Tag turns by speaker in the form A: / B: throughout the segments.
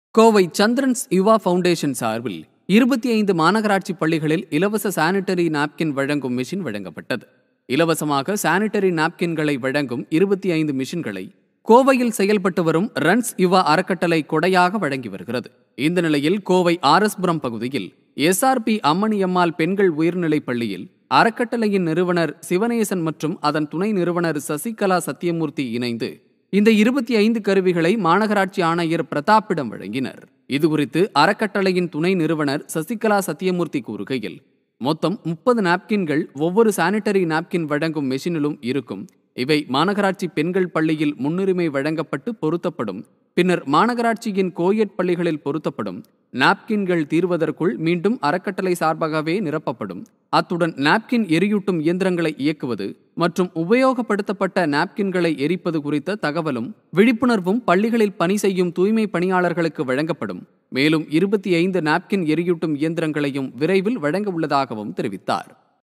A: கோவை சந்திரன்ஸ் யுவா foundation சார்பில் இருபத்தி ஐந்து மாநகராட்சி பள்ளிகளில் இலவச சானிட்டரி நாப்கின் வழங்கும் மிஷின் வழங்கப்பட்டது இலவசமாக சானிட்டரி நாப்கின்களை வழங்கும் இருபத்தி ஐந்து மிஷின்களை கோவையில் செயல்பட்டு வரும் ரன்ஸ் யுவா அறக்கட்டளை கொடையாக வழங்கி வருகிறது இந்த நிலையில் கோவை ஆர்எஸ்புரம் பகுதியில் எஸ்ஆர்பி அம்மணியம்மாள் பெண்கள் உயர்நிலைப் பள்ளியில் அறக்கட்டளையின் நிறுவனர் சிவனேசன் மற்றும் அதன் துணை நிறுவனர் சசிகலா சத்தியமூர்த்தி இணைந்து இந்த இருபத்தி ஐந்து கருவிகளை மாநகராட்சி ஆணையர் பிரதாப்பிடம் வழங்கினர் இதுகுறித்து அறக்கட்டளையின் துணை நிறுவனர் சசிகலா சத்தியமூர்த்தி கூறுகையில் மொத்தம் முப்பது நாப்கின்கள் ஒவ்வொரு சானிட்டரி நாப்கின் வழங்கும் மெஷினிலும் இருக்கும் இவை மாநகராட்சி பெண்கள் பள்ளியில் முன்னுரிமை வழங்கப்பட்டு பொருத்தப்படும் பின்னர் மாநகராட்சியின் கோயட் பள்ளிகளில் பொருத்தப்படும் நாப்கின்கள் தீர்வதற்குள் மீண்டும் அறக்கட்டளை சார்பாகவே நிரப்பப்படும் அத்துடன் நாப்கின் எரியூட்டும் இயந்திரங்களை இயக்குவது மற்றும் உபயோகப்படுத்தப்பட்ட நாப்கின்களை எரிப்பது குறித்த தகவலும் விழிப்புணர்வும் பள்ளிகளில் பணி செய்யும் தூய்மை பணியாளர்களுக்கு வழங்கப்படும் மேலும் இருபத்தி ஐந்து நாப்கின் எரியூட்டும் இயந்திரங்களையும் விரைவில் வழங்க உள்ளதாகவும் தெரிவித்தார்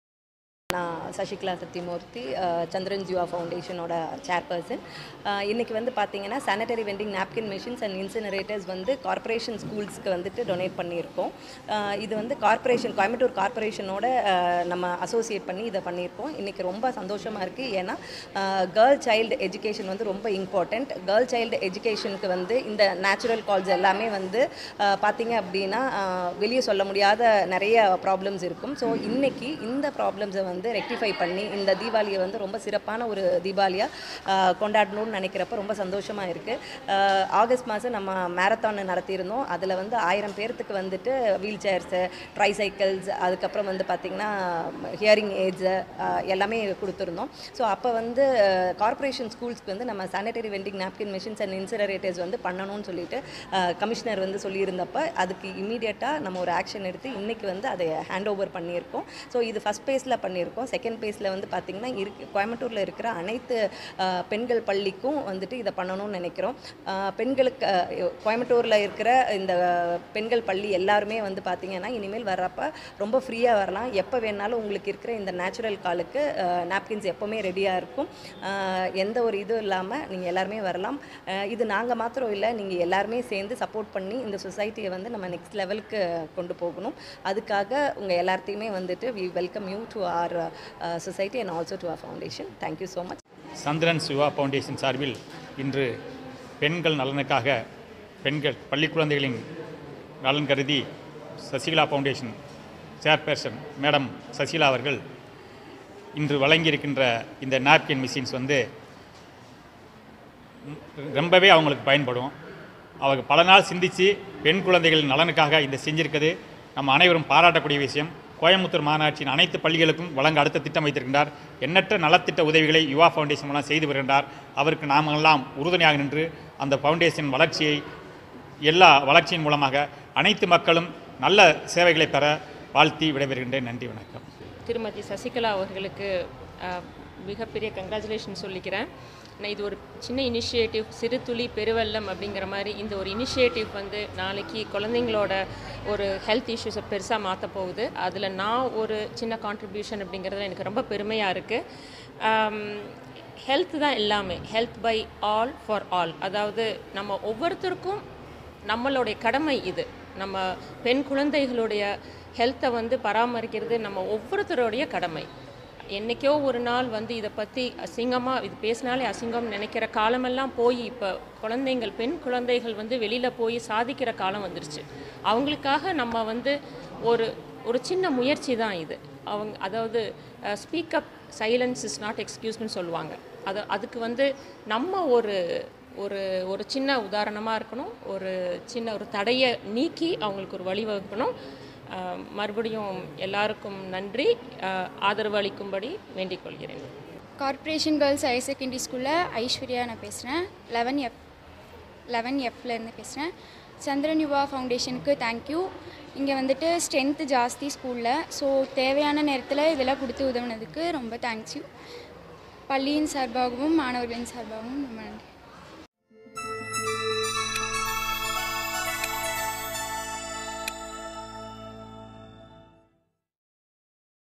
B: நான் சசிகலா சத்தியமூர்த்தி அஹ், சந்திரன் ஜீவா ஃபவுண்டேஷனோட சேர்பர்சன் இன்றைக்கி வந்து பார்த்தீங்கன்னா sanitary vending napkin machines and incinerators வந்து கார்ப்பரேஷன் ஸ்கூல்ஸ்க்கு வந்துட்டு டொனேட் பண்ணியிருக்கோம் அஹ், இது வந்து கார்ப்பரேஷன் கோயம்புத்தூர் கார்ப்பரேஷனோட அஹ், நம்ம அசோசியேட் பண்ணி இதை பண்ணியிருக்கோம் இன்றைக்கி ரொம்ப சந்தோஷமாக இருக்குது ஏன்னா கேர்ள் சைல்டு எஜுகேஷன் வந்து ரொம்ப இம்பார்ட்டண்ட் கேர்ள் சைல்டு எஜுகேஷனுக்கு வந்து இந்த நேச்சுரல் கால்ஸ் எல்லாமே வந்து அஹ், பார்த்தீங்க அப்படின்னா வெளியே சொல்ல முடியாத நிறைய ப்ராப்ளம்ஸ் இருக்கும் ஸோ இன்னைக்கு இந்த ப்ராப்ளம்ஸை வந்து ரெக்டிஃபை பண்ணி இந்த தீபாவளியை வந்து ரொம்ப சிறப்பான ஒரு தீபாவளியாக கொண்டாடணும்னு நினைக்கிறப்ப ரொம்ப சந்தோஷமாக இருக்குது ஆகஸ்ட் மாதம் நம்ம மேரத்தான் நடத்தியிருந்தோம் அதில் வந்து ஆயிரம் பேர்த்துக்கு வந்துட்டு வீல் சேர்ஸு ட்ரைசைக்கிள்ஸ் அதுக்கப்புறம் வந்து பார்த்திங்கன்னா ஹியரிங் ஏஜ்ஸு எல்லாமே கொடுத்துருந்தோம் ஸோ அப்போ வந்து கார்ப்பரேஷன் ஸ்கூல்ஸ்க்கு வந்து நம்ம sanitary vending napkin machines and incinerators வந்து பண்ணணும்னு சொல்லிட்டு கமிஷனர் வந்து சொல்லியிருந்தப்ப அதுக்கு இமீடியட்டாக நம்ம ஒரு ஆக்ஷன் எடுத்து இன்றைக்கி வந்து அதை ஹேண்ட் ஓவர் பண்ணியிருக்கோம் ஸோ இது ஃபஸ்ட் பேஸில் பண்ணியிருக்கோம் செகண்ட் பேஸில் வந்து பார்த்திங்கன்னா இருக்கு கோயம்புத்தூரில் இருக்கிற அனைத்து அஹ், பெண்கள் பள்ளிக்கும் வந்துட்டு இதை பண்ணணும்னு நினைக்கிறோம் அஹ், பெண்களுக்கு அஹ், கோயம்புத்தூரில் இருக்கிற இந்த பெண்கள் பள்ளி எல்லாருமே வந்து பார்த்திங்கன்னா இனிமேல் வர்றப்ப ரொம்ப ஃப்ரீயாக வரலாம் எப்போ வேணாலும் உங்களுக்கு இருக்கிற இந்த நேச்சுரல் காலுக்கு நாப்கின்ஸ் எப்போவுமே ரெடியாக இருக்கும் அஹ், எந்த ஒரு இதுவும் இல்லாமல் நீங்கள் எல்லாருமே வரலாம் அஹ், இது நாங்கள் மாத்திரம் இல்லை நீங்கள் எல்லாருமே சேர்ந்து சப்போர்ட் பண்ணி இந்த சொசைட்டியை வந்து நம்ம நெக்ஸ்ட் லெவலுக்கு கொண்டு போகணும் அதுக்காக உங்கள் எல்லாத்தையுமே வந்துட்டு we welcome you to our society and also to our foundation thank you so much
C: Chandran Siva foundation சார்பில் இன்று பெண்கள் நலனுக்காக பெண்கள் பள்ளி குழந்தைகளின் நலன் கருதி Sasikala foundation chairperson madam Sasikala அவர்கள் இன்று வழங்கியிருக்கின்ற இந்த நாப்கின் மிஷின்ஸ் வந்து ம், ரொம்பவே அவங்களுக்கு பயன்படும் அவங்க பல நாள் சிந்தித்து பெண் குழந்தைகளின் நலனுக்காக இந்த செஞ்சிருக்கிறது நம்ம அனைவரும் பாராட்டக்கூடிய விஷயம் கோயம்புத்தூர் மாநகராட்சியின் அனைத்து பள்ளிகளுக்கும் வழங்க அடுத்த திட்டம் வைத்திருக்கின்றார் எண்ணற்ற நலத்திட்ட உதவிகளை யுவா ஃபவுண்டேஷன் மூலம் செய்து வருகின்றார் அவருக்கு நாமெல்லாம் உறுதுணையாக நின்று அந்த ஃபவுண்டேஷன் வளர்ச்சியை எல்லா வளர்ச்சியின் மூலமாக அனைத்து மக்களும் நல்ல சேவைகளை பெற வாழ்த்தி விடைபெறுகின்றேன் நன்றி வணக்கம்
D: திருமதி சசிகலா அவர்களுக்கு அஹ், மிகப்பெரிய கங்க்ராச்சுலேஷன் சொல்லிக்கிறேன் நான் இது ஒரு சின்ன இனிஷியேட்டிவ் சிறு துளி பெருவெள்ளம் அப்படிங்கிற மாதிரி இந்த ஒரு இனிஷியேட்டிவ் வந்து நாளைக்கு குழந்தைங்களோட ஒரு ஹெல்த் இஷ்யூஸை பெருசாக மாற்ற போகுது அதில் நான் ஒரு சின்ன கான்ட்ரிபியூஷன் அப்படிங்கிறதுல எனக்கு ரொம்ப பெருமையாக இருக்குது ஹெல்த் தான் எல்லாமே health by all for all அதாவது நம்ம ஒவ்வொருத்தருக்கும் நம்மளுடைய கடமை இது நம்ம பெண் குழந்தைகளுடைய ஹெல்த்தை வந்து பராமரிக்கிறது நம்ம ஒவ்வொருத்தருடைய கடமை என்றைக்கோ ஒரு நாள் வந்து இதை பற்றி அசிங்கமாக இது பேசினாலே அசிங்கம் நினைக்கிற காலமெல்லாம் போய் இப்போ குழந்தைங்கள் பெண் குழந்தைகள் வந்து வெளியில் போய் சாதிக்கிற காலம் வந்துருச்சு அவங்களுக்காக நம்ம வந்து ஒரு ஒரு சின்ன முயற்சி தான் இது அவங்க அதாவது speak up silence is not எக்ஸ்கியூஸ்னு சொல்லுவாங்க அது அதுக்கு வந்து நம்ம ஒரு ஒரு ஒரு சின்ன உதாரணமாக இருக்கணும் ஒரு சின்ன ஒரு தடையை நீக்கி அவங்களுக்கு ஒரு வழிவகுக்கணும் அஹ், மறுபடியும் எல்லாருக்கும் நன்றி அஹ், ஆதரவு அளிக்கும்படி வேண்டிக் கொள்கிறேன்
E: கார்ப்பரேஷன் கேர்ள்ஸ் ஹையர் செகண்டரி ஸ்கூலில் ஐஸ்வர்யா நான் பேசுகிறேன் லெவன் எஃப் லெவன் எஃப்லேருந்து பேசுகிறேன் சந்திரன் யுவா ஃபவுண்டேஷனுக்கு தேங்க்யூ இங்கே வந்துட்டு ஸ்ட்ரென்த்து ஜாஸ்தி ஸ்கூலில் ஸோ தேவையான நேரத்தில் இதெல்லாம் கொடுத்து உதவுனதுக்கு ரொம்ப தேங்க்ஸ் யூ பள்ளியின் சார்பாகவும் மாணவர்களின் சார்பாகவும் ரொம்ப நன்றி